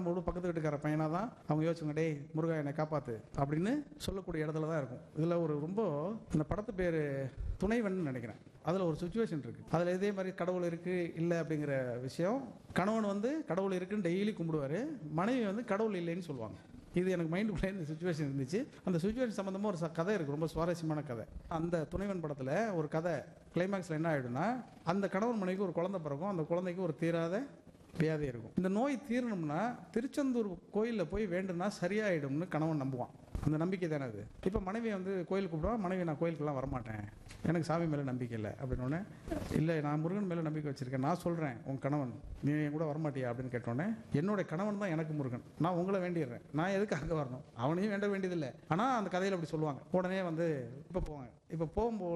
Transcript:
நம்ம கூட பக்கத்து வீட்டுக்கார பையனாக தான் அவங்க யோசிச்சுங்க டேய் முருகா என்னை காப்பாத்து அப்படின்னு சொல்லக்கூடிய இடத்துல தான் இருக்கும் இதில் ஒரு ரொம்ப இந்த படத்து பேர் துணைவன் நினைக்கிறேன் அதில் ஒரு சுச்சுவேஷன் இருக்குது அதில் இதே மாதிரி கடவுள் இருக்குது இல்லை அப்படிங்கிற விஷயம் கணவன் வந்து கடவுள் இருக்குன்னு டெய்லி கும்பிடுவார் மனைவி வந்து கடவுள் இல்லைன்னு சொல்லுவாங்க இது எனக்கு மைண்டுக்குள்ளே இந்த சுச்சுவேஷன் இருந்துச்சு அந்த சுச்சுவேஷன் சம்மந்தமாக ஒரு ச- கதை இருக்குது ரொம்ப சுவாரஸ்யமான கதை அந்த துணைவன் படத்தில் ஒரு கதை கிளைமேக்ஸில் என்ன ஆகிடும்னா அந்த கணவன் மனைவிக்கு ஒரு குழந்தை பிறக்கும் அந்த குழந்தைக்கு ஒரு தீராத வியாதி இருக்கும் இந்த நோய் தீரணும்னா திருச்செந்தூர் கோயிலில் போய் வேண்டுனா சரியாயிடும்னு கணவன் நம்புவான் அந்த நம்பிக்கை தானே அது இப்போ மனைவி வந்து கோயில் கூப்பிடுவா மனைவி நான் கோயிலுக்கெல்லாம் வரமாட்டேன் எனக்கு சாமி மேலே நம்பிக்கை இல்லை அப்படின்னோடனே இல்லை நான் முருகன் மேலே நம்பிக்கை வச்சிருக்கேன் நான் சொல்கிறேன் உன் கணவன் நீ என் கூட வரமாட்டியா அப்படின்னு கேட்டோன்னே என்னோட கணவன் தான் எனக்கு முருகன் நான் உங்களை வேண்டிடுறேன் நான் எதுக்கு அங்கே வரணும் அவனையும் வேண்ட வேண்டியதில்லை ஆனால் அந்த கதையில் அப்படி சொல்லுவாங்க உடனே வந்து இப்போ போவாங்க இப்போ போகும்போது